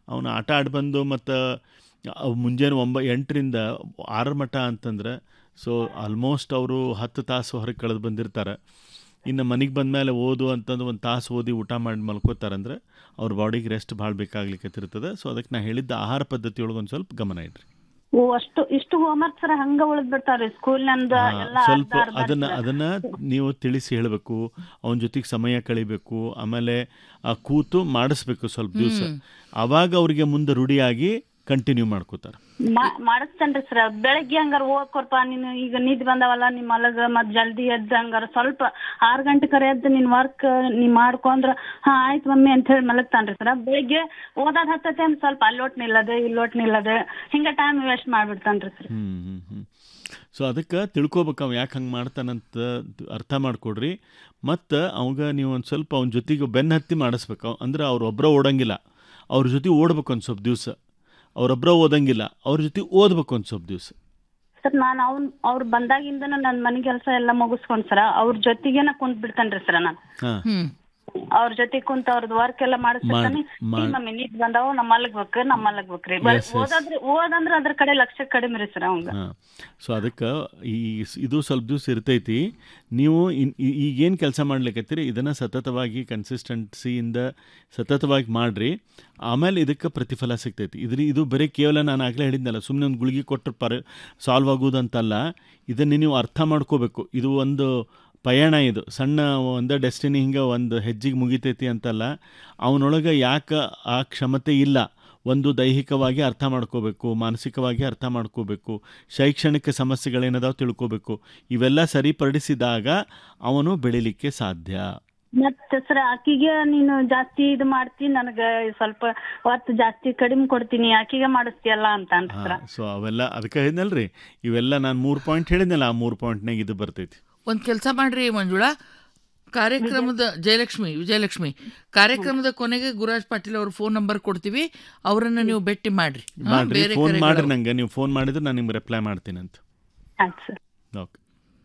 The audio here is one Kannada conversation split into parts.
ಅವನು ಆಟ ಆಡಿ ಬಂದು ಮತ್ತು ಮುಂಜಾನೆ ಒಂಬ ಎಂಟರಿಂದ ಆರರ ಮಟ್ಟ ಅಂತಂದ್ರೆ ಸೊ ಆಲ್ಮೋಸ್ಟ್ ಅವರು ಹತ್ತು ತಾಸು ಹೊರಗೆ ಕಳೆದು ಬಂದಿರ್ತಾರೆ ಇನ್ನು ಮನೆಗೆ ಬಂದಮೇಲೆ ಓದು ಅಂತಂದು ಒಂದು ತಾಸು ಓದಿ ಊಟ ಮಾಡಿ ಮಲ್ಕೋತಾರಂದ್ರೆ ಅವ್ರ ಬಾಡಿಗೆ ರೆಸ್ಟ್ ಭಾಳ ಬೇಕಾಗ್ಲಿಕ್ಕೆ ಸೊ ಅದಕ್ಕೆ ನಾ ಹೇಳಿದ್ದ ಆಹಾರ ಪದ್ಧತಿ ಒಳಗೆ ಒಂದು ಸ್ವಲ್ಪ ಗಮನ ಇಡ್ರಿ ಓ ಅಷ್ಟು ಇಷ್ಟು ಹೋಮ್ವರ್ಕ್ ಸರ್ ಹಂಗ ಉಳಿದ್ ಬಿಡ್ತಾವ್ರಿ ಸ್ಕೂಲ್ ನಂದ ಹಾ, ಎಲ್ಲ ಸ್ವಲ್ಪ ಅರ್ಧ ಅರ್ಧ ಅದನ್ನ sir. ಅದನ್ನ ನೀವು ತಿಳಿಸಿ ಹೇಳಬೇಕು ಅವನ ಜೊತೆಗೆ ಸಮಯ ಕಳಿಬೇಕು ಆಮೇಲೆ ಆ ಕೂತು ಮಾಡಿಸ್ಬೇಕು ಸ್ವಲ್ಪ ದಿವಸ ಅವಾಗ ಅವ್ರಿಗೆ ಮುಂದೆ ರೂಢಿಯಾಗಿ ಕಂಟಿನ್ಯೂ ಮಾಡ್ಕೋತಾರೆ ಮಾ- ಮಾಡಿಸ್ತೇನ್ರಿ ಸರ್ ಬೆಳಗ್ಗೆ ಹಂಗಾರ ಓದ್ಕೊರ್ಪ ನೀನು ಈಗ ನಿದ್ದೆ ಬಂದವಲ್ಲ ನಿಮ್ ಮಲಗ ಮತ್ ಜಲ್ದಿ ಎದ್ದ ಹಂಗಾರ ಸ್ವಲ್ಪ ಆರ್ ಗಂಟೆ ಕರೆ ಎದ್ದು ನಿನ್ ವರ್ಕ್ ನೀ ಮಾಡ್ಕೊಂಡ್ರ ಹಾ ಆಯ್ತು ಮಮ್ಮಿ ಅಂತ ಹೇಳಿ ಮಲಗ್ತಾನ್ರಿ ಸರ್ ಬೆಳಗ್ಗೆ ಓದಾದ್ ಹತ್ತತೆ ಅಂತ ಸ್ವಲ್ಪ ಅಲ್ಲೋಟ್ ನಿಲ್ಲದ ಇಲ್ಲೋಟ್ ನಿಲ್ಲದ ಹಿಂಗ ಟೈಮ್ ವೇಸ್ಟ್ ಮಾಡ್ಬಿಡ್ತಾನ್ರಿ ಸರ್ ಹ್ಞೂ ಹ್ಞೂ ಹ್ಞೂ ಸೊ ಅದಕ್ಕೆ ತಿಳ್ಕೊಬೇಕು ಅವ ಯಾಕೆ ಹಂಗೆ ಮಾಡ್ತಾನಂತ ಅರ್ಥ ಮಾಡಿಕೊಡ್ರಿ ಮತ್ತು ಅವಾಗ ನೀವು ಒಂದು ಸ್ವಲ್ಪ ಅವನ ಜೊತೆಗೆ ಬೆನ್ನು ಹತ್ತಿ ಮಾಡಿಸ್ಬೇಕು ಅಂದ್ರೆ ಅವ್ರು ಒಬ್ಬರ ಓಡಂಗಿಲ್ಲ ಅವ್ರ ಜೊತೆ ಓಡ್ಬೇಕು ಒಂದು ಸ್ವಲ್ಪ ದಿವಸ ಅವರೊಬ್ಬರ ಓದಂಗಿಲ್ಲ ಅವ್ರ ಜೊತೆ ಓದ್ಬೇಕು ಒಂದು ಸ್ವಲ್ಪ ದಿವಸ ಸರ್ ನಾನು ಅವ್ನ್ ಅವ್ರು ಬಂದಾಗಿಂದನ ನನ್ ಮನೆ ಕೆಲಸ ಎಲ್ಲ ಮುಗಿಸ್ಕೊಂಡ್ ಸರ ಅವ್ರ ಜೊತೆಗೆನ ಕುಂತ್ ಬಿಡ್ತೇನ್ರಿ ಸರ್ ನಾನು ಹಾಂ ಹ್ಮ್ ಅವ್ರ ಜೊತೆ ಕುಂತ ಅವ್ರದ್ದು ವರ್ಕ್ ಎಲ್ಲ ಮಾಡಿಸ್ಬಿಡ್ತಾನೆ ಮಾಡ್- ಮಾಡ್- ಮಮ್ಮಿ ನೀಟ್ ಬಂದಾವ ನಮ್ ಮಲಗ್ಬೇಕು ನಮ್ ಮಲಗ್ಬೇಕ್ರಿ ಬ- Yes, yes. ಓದಾದ್ರೆ ಓದಂದ್ರ ಅದ್ರ ಕಡೆ ಲಕ್ಷ್ಯ ಕಡಿಮೆ ರೀ ಸರ್ ಅವಂಗ ಹಾಂ ಸೊ ಅದಕ್ಕೆ ಈ ಸ್- ಇದು ಸ್ವಲ್ಪ ದಿವಸ ಇರ್ತೈತಿ ನೀವು ಇನ್ ಈಗೇನು ಕೆಲಸ ಮಾಡ್ಲಿಕ್ಕತ್ತೀರಿ ಇದನ್ನು ಸತತವಾಗಿ ಕನ್ಸಿಸ್ಟೆನ್ಸಿಯಿಂದ ಸತತವಾಗಿ ಮಾಡಿರಿ ಆಮೇಲೆ ಇದಕ್ಕೆ ಪ್ರತಿಫಲ ಸಿಗ್ತೈತಿ ಇದ್ರ ಇದು ಬರೀ ಕೇವಲ ನಾನು ಆಗಲೇ ಹೇಳಿದ್ನಲ್ಲ ಸುಮ್ಮನೆ ಒಂದು ಗುಳಿಗೆ ಕೊಟ್ಟರೆ ಪರ ಸಾಲ್ವ್ ಆಗೋದಂತಲ್ಲ ಇದನ್ನು ನೀವು ಅರ್ಥ ಮಾಡ್ಕೋಬೇಕು ಇದು ಒಂದು ಪಯಣ ಇದು ಸಣ್ಣ ಒಂದು ಡೆಸ್ಟಿನಿ ಹಿಂಗೆ ಒಂದು ಹೆಜ್ಜೆಗೆ ಮುಗಿತೈತಿ ಅಂತಲ್ಲ ಅವನೊಳಗೆ ಯಾಕೆ ಆ ಕ್ಷಮತೆ ಇಲ್ಲ ಒಂದು ದೈಹಿಕವಾಗಿ ಅರ್ಥ ಮಾಡ್ಕೋಬೇಕು ಮಾನಸಿಕವಾಗಿ ಅರ್ಥ ಮಾಡ್ಕೋಬೇಕು ಶೈಕ್ಷಣಿಕ ಸಮಸ್ಯೆಗಳೇನದಾವ ತಿಳ್ಕೋಬೇಕು ಇವೆಲ್ಲ ಸರಿಪಡಿಸಿದಾಗ ಅವನು ಬೆಳಿಲಿಕ್ಕೆ ಸಾಧ್ಯ ಮತ್ತೆ ಸರ್ ಆಕಿಗೆ ನೀನು ಜಾಸ್ತಿ ಇದು ಮಾಡ್ತಿ ನನಗ ಸ್ವಲ್ಪ ಒತ್ತು ಜಾಸ್ತಿ ಕಡಿಮೆ ಕೊಡ್ತೀನಿ ಆಕಿಗೆ ಮಾಡಿಸ್ತೀಯಲ್ಲ ಅಂತ ಅನ್ಸ್ರ ಹಾಂ ಸೊ ಅವೆಲ್ಲ ಅದಕ್ಕೆ ಹೇಳಿದ್ನಲ್ರಿ ಇವೆಲ್ಲ ನಾನು ಮೂರು ಪಾಯಿಂಟ್ ಹೇಳಿದ್ನಲ್ಲ ಆ ಮೂರು ಪಾಯಿಂಟ್ನಾಗ ಇದು ಬರ್ತೈತಿ ಒಂದು ಕೆಲಸ ಮಾಡ್ರಿ ಮಂಜುಳಾ ಕಾರ್ಯಕ್ರಮದ ಜಯಲಕ್ಷ್ಮಿ ವಿಜಯಲಕ್ಷ್ಮಿ ಕಾರ್ಯಕ್ರಮದ ಕೊನೆಗೆ ಗುರುರಾಜ್ ಪಾಟೀಲ್ ಅವ್ರ ಫೋನ್ ನಂಬರ್ ಕೊಡ್ತೀವಿ ಅವರನ್ನ ನೀವು ಭೇಟಿ ಮಾಡ್ರಿ ಹಾ, ಮಾಡ್ರಿ ಬೇರೆ ಫೋನ್ ಕರೆಗಳು- ಮಾಡ್ರಿ ನಂಗೆ ನೀವು ಫೋನ್ ಮಾಡಿದ್ರೆ ನಾನು ನಿಮ್ಗೆ ರಿಪ್ಲೈ ಮಾಡ್ತೀನಿ ಅಂತ ಆಯ್ತು sir okay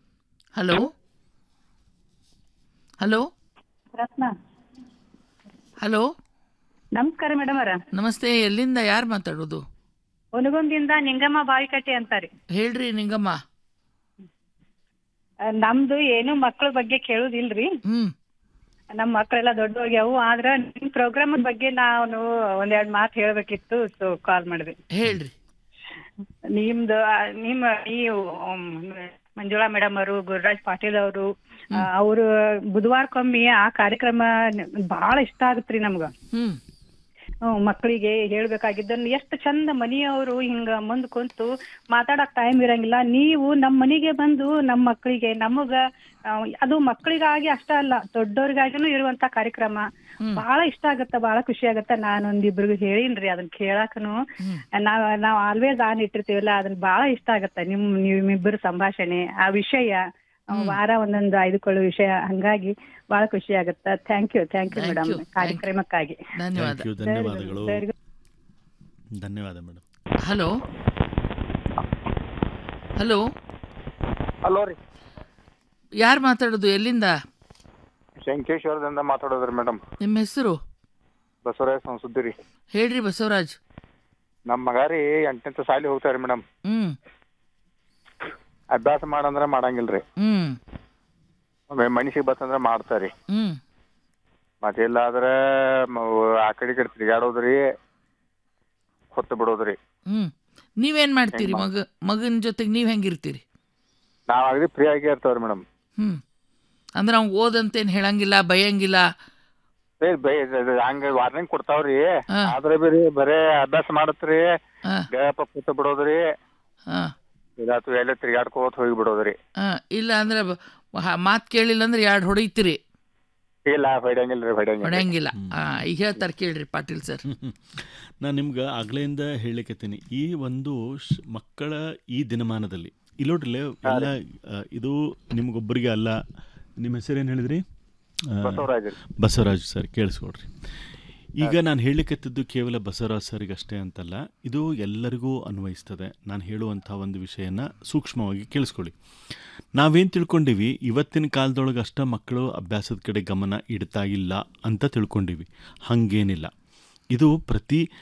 hello hello Ratna hello ನಮಸ್ಕಾರ ಮೇಡಮ್ ಅವರ ನಮಸ್ತೆ ಎಲ್ಲಿಂದ ಯಾರು ಮಾತಾಡೋದು ಒನಗೊಂದಿಂದ ನಿಂಗಮ್ಮ ಬಾವಿಕಟ್ಟೆ ಅಂತಾರೆ ಹೇಳ್ರಿ ನಿಂಗಮ್ಮ ನಮ್ದು ಏನು ಮಕ್ಕಳ ಬಗ್ಗೆ ಕೇಳುದಿಲ್ರಿ ಹ್ಮ್ ನಮ್ ಮಕ್ಕಳೆಲ್ಲ ದೊಡ್ಡವಾಗ್ಯಾವು ಆದ್ರ ನಿಮ್ ಪ್ರೋಗ್ರಾಮ್ ಬಗ್ಗೆ ನಾನು ಒಂದೆರಡ್ ಮಾತು ಹೇಳ್ಬೇಕಿತ್ತು ಸೊ ಕಾಲ್ ಮಾಡಿದೆ ಹೇಳ್ರಿ ನಿಮ್ದು ಆ, ನಿಮ್ಮ ನೀವು ಉಮ್, ಮಂಜುಳಾ ಮೇಡಮ್ ಅವರು ಗುರುರಾಜ್ ಪಾಟೀಲ್ ಅವರು ಅವರು ಬುಧವಾರಕ್ಕೊಮ್ಮೆ ಆ ಕಾರ್ಯಕ್ರಮ ಬಹಳ ಇಷ್ಟ ಆಗತ್ರಿ ನಮ್ಗ ಹ್ಮ್ ಹ್ಮ್, ಮಕ್ಕಳಿಗೆ ಹೇಳ್ಬೇಕಾಗಿದ್ದನ್ನು ಎಷ್ಟು ಚಂದ ಮನಿಯವರು ಹಿಂಗ ಮುಂದ್ ಕುಂತು ಮಾತಾಡಕ್ ಟೈಮ್ ಇರಂಗಿಲ್ಲ ನೀವು ನಮ್ ಮನಿಗೆ ಬಂದು ನಮ್ ಮಕ್ಕಳಿಗೆ ನಮಗ ಆ, ಅದು ಮಕ್ಕಳಿಗಾಗಿ ಅಷ್ಟ ಅಲ್ಲ ದೊಡ್ಡವ್ರಿಗಾಗಿನೂ ಇರುವಂತ ಕಾರ್ಯಕ್ರಮ ಬಹಳ ಇಷ್ಟ ಆಗತ್ತ ಬಹಳ ಖುಷಿ ಆಗತ್ತ ನಾನೊಂದಿಬ್ರಿಗೂ ಹೇಳಿನ್ರಿ ಅದನ್ನ ಕೇಳಾಕನು ನಾವ್ ನಾವ್ ಆಲ್ವೇಸ್ ಆನ್ ಇಟ್ಟಿರ್ತೀವಲ್ಲ ಅದನ್ನ ಬಹಳ ಇಷ್ಟ ಆಗತ್ತ ನಿಮ್ ನಿಮ್ಮಿಬ್ಬರು ಸಂಭಾಷಣೆ ಆ ವಿಷಯ ಆ, ವಾರ ಒಂದೊಂದು ಆಯ್ದುಕೊಳ್ಳೋ ವಿಷಯ ಹಂಗಾಗಿ ಬಹಳ ಖುಷಿ ಆಗತ್ತ thank you thank you Thank madam you. ಕಾರ್ಯಕ್ರಮಕ್ಕಾಗಿ ಧನ್ಯವಾದ ಥ್ಯಾಂಕ್ ಯು ಧನ್ಯವಾದಗಳು Very good. ಧನ್ಯವಾದ ಮೇಡಮ್ ಹಲೋ ಹಲೋ ಹಲೋ ರೀ ಯಾರು ಮಾತಾಡೋದು ಎಲ್ಲಿಂದ ಶಂಕೇಶ್ವರದಿಂದ ಮಾತಾಡೋದ್ರಿ ಮೇಡಮ್ ನಿಮ್ಮ ಹೆಸರು ಬಸವರಾಜ ಸಂಸುದ್ದಿ ರೀ ಹೇಳ್ರಿ ಬಸವರಾಜ್ ನಮ್ಮ ಮಗ ರೀ ಎಂಟನೇ ಸಾಲಿ ಹೋಗ್ತಾರಿ ಮೇಡಮ್ ಹ್ಮ್ ಅಭ್ಯಾಸ ಮಾಡಂದ್ರ ಮಾಡಂಗಿಲ್ರಿ ಹ್ಮ್ ಮನುಷ್ಯಗೆ ಬತ್ತಂದ್ರ ಮಾಡ್ತಾರಿ ಹ್ಮ್ ಮತ್ತಿಲ್ಲ ಆದ್ರ ಮ- ಆ ಕಡೆ ಈ ಕಡೆ ತಿರ್ಗಾಡೋದ್ರಿ ಹೊತ್ತು ಬಿಡೋದ್ರಿ ಹ್ಮ್ ನೀವೇನ್ ಮಾಡ್ತೀರಿ ಮಗ ಮಗನ ಜೊತೆಗೆ ನೀವ್ ಹೆಂಗಿರ್ತೀರಿ ನಾವ್ ಅಗದಿ ಫ್ರೀ ಆಗಿ ಇರ್ತಾವ್ರಿ ಮೇಡಮ್ ಹ್ಮ್ ಅಂದ್ರೆ ಅವ್ನ್ ಓದಂತೇನ್ ಹೇಳಂಗಿಲ್ಲ ಬೈಯಂಗಿಲ್ಲ ಹಂಗ ವಾರ್ನಿಂಗ್ ಕೊಡ್ತಾವ್ರಿ ಹಾ. ಆದ್ರೆ ಬೇರೆ ಬರೇ ಅಭ್ಯಾಸ ಮಾಡತ್ರಿ ಹಾ ಗಪ ಕೂತು ಬಿಡೋದ್ರಿ ಹಾ ಇದಾತು ಎಲ್ಲ ತಿರ್ಗಾಡ್ಕೋತ ಹೋಗಿ ಬಿಡೋದ್ರಿ ಹಾ ಇಲ್ಲ ಅಂದ್ರೆ ಮಾತು ಕೇಳಿಲ್ಲ ಅಂದ್ರೆ ಎರಡು ಹೊಡಿತೀರಿ ಇಲ್ಲ ಹೊಡ್ಯಂಗಿಲ್ರಿ ಹೊಡ್ಯಂಗಿಲ್ಲ ಹೊಡೆಯಂಗಿಲ್ಲ ಹಾ ಈಗ ಹೇಳ್ತಾರೆ ಕೇಳ್ರಿ ಪಾಟೀಲ್ ಸರ್ ನಾನು ನಿಮ್ಗೆ ಆಗ್ಲೆಯಿಂದ ಹೇಳಿಕತ್ತೀನಿ ಈ ಒಂದು ಶ್- ಮಕ್ಕಳ ಈ ದಿನಮಾನದಲ್ಲಿ ಇಲ್ಲೋಡ್ರಲ್ಲೇ ಎಲ್ಲ ಆ, ಇದು ನಿಮ್ಗೊಬ್ಬರಿಗೆ ಅಲ್ಲ ನಿಮ್ಮ ಹೆಸರೇನು ಹೇಳಿದ್ರಿ ಆ, ಬಸವರಾಜ್ ರೀ ಬಸವರಾಜ್ ಸರ್ ಕೇಳಿಸ್ಕೊಡ್ರಿ ಈಗ ನಾನು ಹೇಳಲಿಕ್ಕತ್ತಿದ್ದು ಕೇವಲ ಬಸವರಾಜ್ ಸರ್ಗೆ ಅಷ್ಟೇ ಅಂತಲ್ಲ ಇದು ಎಲ್ಲರಿಗೂ ಅನ್ವಯಿಸ್ತದೆ ನಾನು ಹೇಳುವಂಥ ಒಂದು ವಿಷಯನ ಸೂಕ್ಷ್ಮವಾಗಿ ಕೇಳಿಸ್ಕೊಳ್ಳಿ ನಾವೇನು ತಿಳ್ಕೊಂಡಿವಿ ಇವತ್ತಿನ ಕಾಲದೊಳಗೆ ಅಷ್ಟೇ ಮಕ್ಕಳು ಅಭ್ಯಾಸದ ಕಡೆ ಗಮನ ಇಡ್ತಾ ಇಲ್ಲ ಅಂತ ತಿಳ್ಕೊಂಡಿವಿ ಹಾಗೇನಿಲ್ಲ ಇದು ಪ್ರತಿ